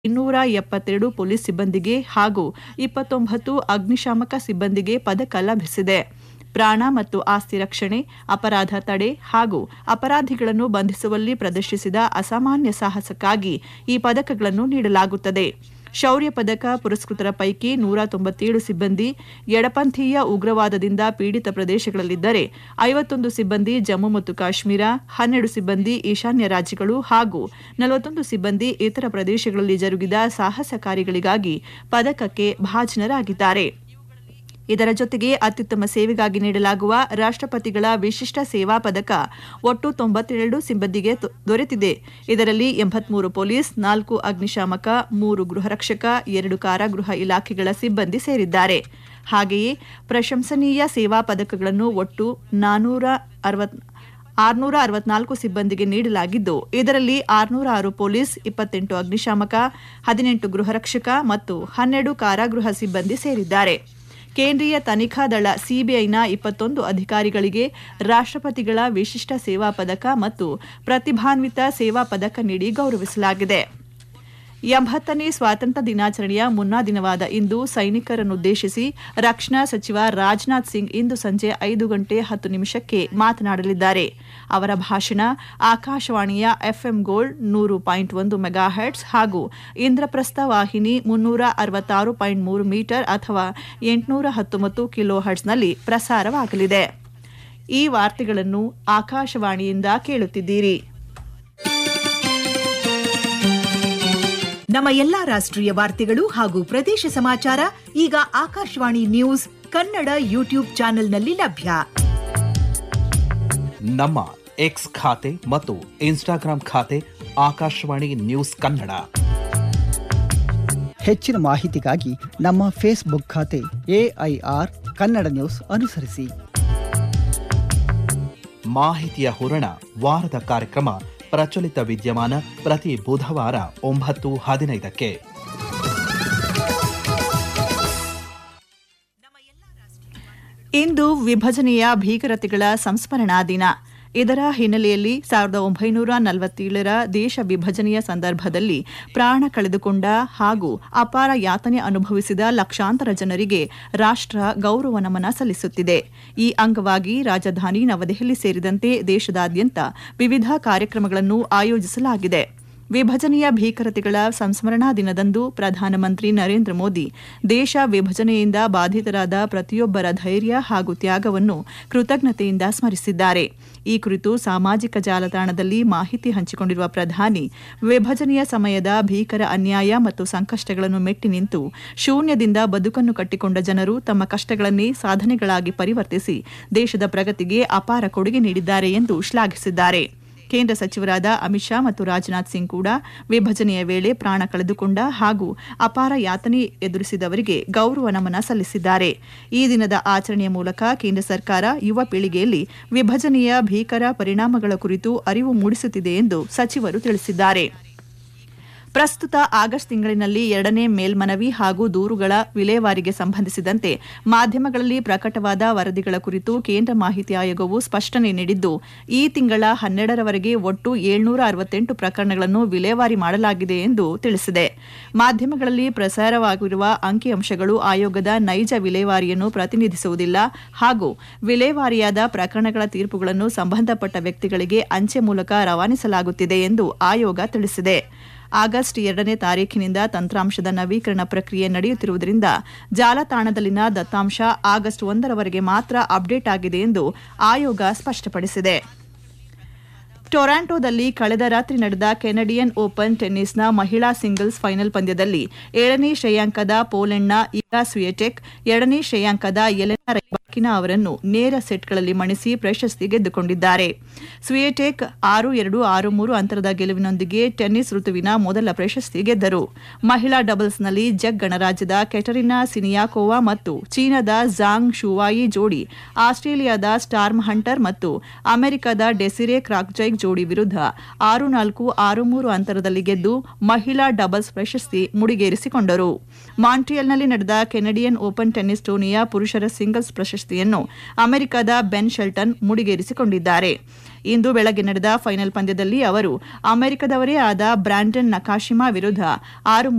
ಇನ್ನೂರ ಎಪ್ಪತ್ತೆರಡು ಪೊಲೀಸ್ ಸಿಬ್ಬಂದಿಗೆ ಹಾಗೂ ಇಪ್ಪತ್ತೊಂಬತ್ತು ಅಗ್ನಿಶಾಮಕ ಸಿಬ್ಬಂದಿಗೆ ಪದಕ ಲಭಿಸಿದೆ ಪ್ರಾಣ ಮತ್ತು ಆಸ್ತಿ ರಕ್ಷಣೆ ಅಪರಾಧ ತಡೆ ಹಾಗೂ ಅಪರಾಧಿಗಳನ್ನು ಬಂಧಿಸುವಲ್ಲಿ ಪ್ರದರ್ಶಿಸಿದ ಅಸಾಮಾನ್ಯ ಸಾಹಸಕ್ಕಾಗಿ ಈ ಪದಕಗಳನ್ನು ನೀಡಲಾಗುತ್ತದೆ ಶೌರ್ಯ ಪದಕ ಪುರಸ್ಕೃತರ ಪೈಕಿ ನೂರ ತೊಂಬತ್ತೇಳು ಸಿಬ್ಬಂದಿ ಎಡಪಂಥೀಯ ಉಗ್ರವಾದದಿಂದ ಪೀಡಿತ ಪ್ರದೇಶಗಳಲ್ಲಿದ್ದರೆ ಐವತ್ತೊಂದು ಸಿಬ್ಬಂದಿ ಜಮ್ಮು ಮತ್ತು ಕಾಶ್ಮೀರ ಹನ್ನೆರಡು ಸಿಬ್ಬಂದಿ ಈಶಾನ್ಯ ರಾಜ್ಯಗಳು ಹಾಗೂ ನಲವತ್ತೊಂದು ಸಿಬ್ಬಂದಿ ಇತರ ಪ್ರದೇಶಗಳಲ್ಲಿ ಜರುಗಿದ ಸಾಹಸ ಕಾರ್ಯಗಳಿಗಾಗಿ ಪದಕಕ್ಕೆ ಭಾಜನರಾಗಿದ್ದಾರೆ ಇದರ ಜೊತೆಗೆ ಅತ್ಯುತ್ತಮ ಸೇವೆಗಾಗಿ ನೀಡಲಾಗುವ ರಾಷ್ಟ್ರಪತಿಗಳ ವಿಶಿಷ್ಟ ಸೇವಾ ಪದಕ ಒಟ್ಟು ತೊಂಬತ್ತೆರಡು ಸಿಬ್ಬಂದಿಗೆ ದೊ- ದೊರೆತಿದೆ ಇದರಲ್ಲಿ ಎಂಬತ್ಮೂರು ಪೊಲೀಸ್ ನಾಲ್ಕು ಅಗ್ನಿಶಾಮಕ ಮೂರು ಗೃಹರಕ್ಷಕ ಎರಡು ಕಾರಾಗೃಹ ಇಲಾಖೆಗಳ ಸಿಬ್ಬಂದಿ ಸೇರಿದ್ದಾರೆ ಹಾಗೆಯೇ ಪ್ರಶಂಸನೀಯ ಸೇವಾ ಪದಕಗಳನ್ನು ಒಟ್ಟು ನಾನೂರ ಅರವತ್ ಆರುನೂರ ಅರವತ್ನಾಲ್ಕು ಸಿಬ್ಬಂದಿಗೆ ನೀಡಲಾಗಿದ್ದು ಇದರಲ್ಲಿ ಆರುನೂರ ಆರು ಪೊಲೀಸ್ ಇಪ್ಪತ್ತೆಂಟು ಅಗ್ನಿಶಾಮಕ ಹದಿನೆಂಟು ಗೃಹರಕ್ಷಕ ಮತ್ತು ಹನ್ನೆರಡು ಕಾರಾಗೃಹ ಸಿಬ್ಬಂದಿ ಸೇರಿದ್ದಾರೆ ಕೇಂದ್ರೀಯ ತನಿಖಾ ದಳ ಸಿಬಿಐನ ಇಪ್ಪತ್ತೊಂದು ಅಧಿಕಾರಿಗಳಿಗೆ ರಾಷ್ಟ್ರಪತಿಗಳ ವಿಶಿಷ್ಟ ಸೇವಾ ಪದಕ ಮತ್ತು ಪ್ರತಿಭಾನ್ವಿತ ಸೇವಾ ಪದಕ ನೀಡಿ ಗೌರವಿಸಲಾಗಿದೆ ಎಂಬತ್ತನೇ ಸ್ವಾತಂತ್ರ್ಯ ದಿನಾಚರಣೆಯ ಮುನ್ನಾ ದಿನವಾದ ಇಂದು ಸೈನಿಕರನ್ನುದ್ದೇಶಿಸಿ ರಕ್ಷಣಾ ಸಚಿವ ರಾಜನಾಥ್ ಸಿಂಗ್ ಇಂದು ಸಂಜೆ ಐದು ಗಂಟೆ ಹತ್ತು ನಿಮಿಷಕ್ಕೆ ಮಾತನಾಡಲಿದ್ದಾರೆ ಅವರ ಭಾಷಣ ಆಕಾಶವಾಣಿಯ ಎಫ್ಎಂ ಗೋಲ್ಡ್ ನೂರು ಪಾಯಿಂಟ್ ಒಂದು ಮೆಗಾಹೆಟ್ಸ್ ಹಾಗೂ ಇಂದ್ರಪ್ರಸ್ಥ ವಾಹಿನಿ ಮುನ್ನೂರ ಅರವತ್ತಾರು ಪಾಯಿಂಟ್ ಮೂರು ಮೀಟರ್ ಅಥವಾ ಎಂಟುನೂರ ಹತ್ತೊಂಬತ್ತು ಕಿಲೋ ಹರ್ಟ್ಸ್ನಲ್ಲಿ ಪ್ರಸಾರವಾಗಲಿದೆ ಈ ವಾರ್ತೆಗಳನ್ನು ಆಕಾಶವಾಣಿಯಿಂದ ಕೇಳುತ್ತಿದ್ದೀರಿ ನಮ್ಮ ಎಲ್ಲಾ ರಾಷ್ಟ್ರೀಯ ವಾರ್ತೆಗಳು ಹಾಗೂ ಪ್ರದೇಶ ಸಮಾಚಾರ ಈಗ ಆಕಾಶವಾಣಿ ನ್ಯೂಸ್ ಕನ್ನಡ ಯೂಟ್ಯೂಬ್ ಚಾನೆಲ್ನಲ್ಲಿ ಲಭ್ಯ ನಮ್ಮ ಎಕ್ಸ್ ಖಾತೆ ಮತ್ತು ಇನ್ಸ್ಟಾಗ್ರಾಂ ಖಾತೆ ಆಕಾಶವಾಣಿ ನ್ಯೂಸ್ ಕನ್ನಡ ಹೆಚ್ಚಿನ ಮಾಹಿತಿಗಾಗಿ ನಮ್ಮ ಫೇಸ್ಬುಕ್ ಖಾತೆ ಎಐಆರ್ ಕನ್ನಡ ನ್ಯೂಸ್ ಅನುಸರಿಸಿ ಮಾಹಿತಿಯ ಹೂರಣ ವಾರದ ಕಾರ್ಯಕ್ರಮ ಪ್ರಚಲಿತ ವಿದ್ಯಮಾನ ಪ್ರತಿ ಬುಧವಾರ ಒಂಬತ್ತು ಹದಿನೈದಕ್ಕೆ ಇಂದು ವಿಭಜನೆಯ ಭೀಕರತೆಗಳ ಸಂಸ್ಮರಣಾ ದಿನ ಇದರ ಹಿನ್ನೆಲೆಯಲ್ಲಿ ಸಾವಿರದ ಒಂಬೈನೂರ ನಲವತ್ತೇಳರ ದೇಶ ವಿಭಜನೆಯ ಸಂದರ್ಭದಲ್ಲಿ ಪ್ರಾಣ ಕಳೆದುಕೊಂಡ ಹಾಗೂ ಅಪಾರ ಯಾತನೆ ಅನುಭವಿಸಿದ ಲಕ್ಷಾಂತರ ಜನರಿಗೆ ರಾಷ್ಟ್ರ ಗೌರವ ನಮನ ಸಲ್ಲಿಸುತ್ತಿದೆ ಈ ಅಂಗವಾಗಿ ರಾಜಧಾನಿ ನವದೆಹಲಿ ಸೇರಿದಂತೆ ದೇಶದಾದ್ಯಂತ ವಿವಿಧ ಕಾರ್ಯಕ್ರಮಗಳನ್ನು ಆಯೋಜಿಸಲಾಗಿದೆ ವಿಭಜನೆಯ ಭೀಕರತೆಗಳ ಸಂಸ್ಮರಣಾ ದಿನದಂದು ಪ್ರಧಾನಮಂತ್ರಿ ನರೇಂದ್ರ ಮೋದಿ ದೇಶ ವಿಭಜನೆಯಿಂದ ಬಾಧಿತರಾದ ಪ್ರತಿಯೊಬ್ಬರ ಧೈರ್ಯ ಹಾಗೂ ತ್ಯಾಗವನ್ನು ಕೃತಜ್ಞತೆಯಿಂದ ಸ್ಮರಿಸಿದ್ದಾರೆ ಈ ಕುರಿತು ಸಾಮಾಜಿಕ ಜಾಲತಾಣದಲ್ಲಿ ಮಾಹಿತಿ ಹಂಚಿಕೊಂಡಿರುವ ಪ್ರಧಾನಿ ವಿಭಜನೆಯ ಸಮಯದ ಭೀಕರ ಅನ್ಯಾಯ ಮತ್ತು ಸಂಕಷ್ಟಗಳನ್ನು ಮೆಟ್ಟಿ ನಿಂತು ಶೂನ್ಯದಿಂದ ಬದುಕನ್ನು ಕಟ್ಟಿಕೊಂಡ ಜನರು ತಮ್ಮ ಕಷ್ಟಗಳನ್ನೇ ಸಾಧನೆಗಳಾಗಿ ಪರಿವರ್ತಿಸಿ ದೇಶದ ಪ್ರಗತಿಗೆ ಅಪಾರ ಕೊಡುಗೆ ನೀಡಿದ್ದಾರೆ ಎಂದು ಶ್ಲಾಘಿಸಿದ್ದಾರೆ ಕೇಂದ್ರ ಸಚಿವರಾದ ಅಮಿತ್ ಶಾ ಮತ್ತು ರಾಜನಾಥ್ ಸಿಂಗ್ ಕೂಡ ವಿಭಜನೆಯ ವೇಳೆ ಪ್ರಾಣ ಕಳೆದುಕೊಂಡ ಹಾಗೂ ಅಪಾರ ಯಾತನೆ ಎದುರಿಸಿದವರಿಗೆ ಗೌರವ ನಮನ ಸಲ್ಲಿಸಿದ್ದಾರೆ ಈ ದಿನದ ಆಚರಣೆಯ ಮೂಲಕ ಕೇಂದ್ರ ಸರ್ಕಾರ ಯುವ ಪೀಳಿಗೆಯಲ್ಲಿ ವಿಭಜನೆಯ ಭೀಕರ ಪರಿಣಾಮಗಳ ಕುರಿತು ಅರಿವು ಮೂಡಿಸುತ್ತಿದೆ ಎಂದು ಸಚಿವರು ತಿಳಿಸಿದ್ದಾರೆ ಪ್ರಸ್ತುತ ಆಗಸ್ಟ್ ತಿಂಗಳಿನಲ್ಲಿ ಎರಡನೇ ಮೇಲ್ಮನವಿ ಹಾಗೂ ದೂರುಗಳ ವಿಲೇವಾರಿಗೆ ಸಂಬಂಧಿಸಿದಂತೆ ಮಾಧ್ಯಮಗಳಲ್ಲಿ ಪ್ರಕಟವಾದ ವರದಿಗಳ ಕುರಿತು ಕೇಂದ್ರ ಮಾಹಿತಿ ಆಯೋಗವು ಸ್ಪಷ್ಟನೆ ನೀಡಿದ್ದು ಈ ತಿಂಗಳ ಹನ್ನೆರಡರವರೆಗೆ ಒಟ್ಟು ಏಳ್ನೂರ ಅರವತ್ತೆಂಟು ಪ್ರಕರಣಗಳನ್ನು ವಿಲೇವಾರಿ ಮಾಡಲಾಗಿದೆ ಎಂದು ತಿಳಿಸಿದೆ ಮಾಧ್ಯಮಗಳಲ್ಲಿ ಪ್ರಸಾರವಾಗಿರುವ ಅಂಕಿಅಂಶಗಳು ಆಯೋಗದ ನೈಜ ವಿಲೇವಾರಿಯನ್ನು ಪ್ರತಿನಿಧಿಸುವುದಿಲ್ಲ ಹಾಗೂ ವಿಲೇವಾರಿಯಾದ ಪ್ರಕರಣಗಳ ತೀರ್ಪುಗಳನ್ನು ಸಂಬಂಧಪಟ್ಟ ವ್ಯಕ್ತಿಗಳಿಗೆ ಅಂಚೆ ಮೂಲಕ ರವಾನಿಸಲಾಗುತ್ತಿದೆ ಎಂದು ಆಯೋಗ ತಿಳಿಸಿದೆ ಆಗಸ್ಟ್ ಎರಡನೇ ತಾರೀಖಿನಿಂದ ತಂತ್ರಾಂಶದ ನವೀಕರಣ ಪ್ರಕ್ರಿಯೆ ನಡೆಯುತ್ತಿರುವುದರಿಂದ ಜಾಲತಾಣದಲ್ಲಿನ ದತ್ತಾಂಶ ಆಗಸ್ಟ್ ಒಂದರವರೆಗೆ ಮಾತ್ರ ಅಪ್ಡೇಟ್ ಆಗಿದೆ ಎಂದು ಆಯೋಗ ಸ್ಪಷ್ಟಪಡಿಸಿದೆ ಟೊರಾಂಟೊದಲ್ಲಿ ಕಳೆದ ರಾತ್ರಿ ನಡೆದ ಕೆನಡಿಯನ್ ಓಪನ್ ಟೆನ್ನಿಸ್ನ ಮಹಿಳಾ ಸಿಂಗಲ್ಸ್ ಫೈನಲ್ ಪಂದ್ಯದಲ್ಲಿ ಏಳನೇ ಶ್ರೇಯಾಂಕದ ಪೋಲೆಂಡ್ನ ಈಗಾ ಸ್ವಿಯಟೆಕ್ ಎರಡನೇ ಶ್ರೇಯಾಂಕದ ಎಲೆನಾ ರೈಬಾಕಿನಾ ಅವರನ್ನು ನೇರ ಸೆಟ್ಗಳಲ್ಲಿ ಮಣಿಸಿ ಪ್ರಶಸ್ತಿ ಗೆದ್ದುಕೊಂಡಿದ್ದಾರೆ ಸ್ವಿಯಟೆಕ್ ಆರು ಎರಡು ಆರು ಮೂರು ಅಂತರದ ಗೆಲುವಿನೊಂದಿಗೆ ಟೆನ್ನಿಸ್ ಋತುವಿನ ಮೊದಲ ಪ್ರಶಸ್ತಿ ಗೆದ್ದರು ಮಹಿಳಾ ಡಬಲ್ಸ್ನಲ್ಲಿ ಜಗ್ ಗಣರಾಜ್ಯದ ಕೆಟರಿನಾ ಸಿನಿಯಾಕೋವಾ ಮತ್ತು ಚೀನಾದ ಝಾಂಗ್ ಶುವಾಯಿ ಜೋಡಿ ಆಸ್ಟ್ರೇಲಿಯಾದ ಸ್ಟಾರ್ಮ್ ಹಂಟರ್ ಮತ್ತು ಅಮೆರಿಕದ ಡೆಸಿರೆ ಕ್ರಾಕ್ಜೈಕ್ ಜೋಡಿ ವಿರುದ್ಧ ಆರು ನಾಲ್ಕು ಆರು ಮೂರು ಅಂತರದಲ್ಲಿ ಗೆದ್ದು ಮಹಿಳಾ ಡಬಲ್ಸ್ ಪ್ರಶಸ್ತಿ ಮುಡಿಗೇರಿಸಿಕೊಂಡರು ಮಾಂಟ್ರಿಯಲ್ನಲ್ಲಿ ನಡೆದ ಕೆನಡಿಯನ್ ಓಪನ್ ಟೆನ್ನಿಸ್ ಟೂರ್ನಿಯ ಪುರುಷರ ಸಿಂಗಲ್ಸ್ ಪ್ರಶಸ್ತಿಯನ್ನು ಅಮೆರಿಕದ ಬೆನ್ ಶೆಲ್ಟನ್ ಮುಡಿಗೇರಿಸಿಕೊಂಡಿದ್ದಾರೆ ಇಂದು ಬೆಳಗ್ಗೆ ನಡೆದ ಫೈನಲ್ ಪಂದ್ಯದಲ್ಲಿ ಅವರು ಅಮೆರಿಕದವರೇ ಆದ ಬ್ರ್ಯಾಂಡನ್ ನಕಾಶಿಮಾ ವಿರುದ್ಧ ಆರು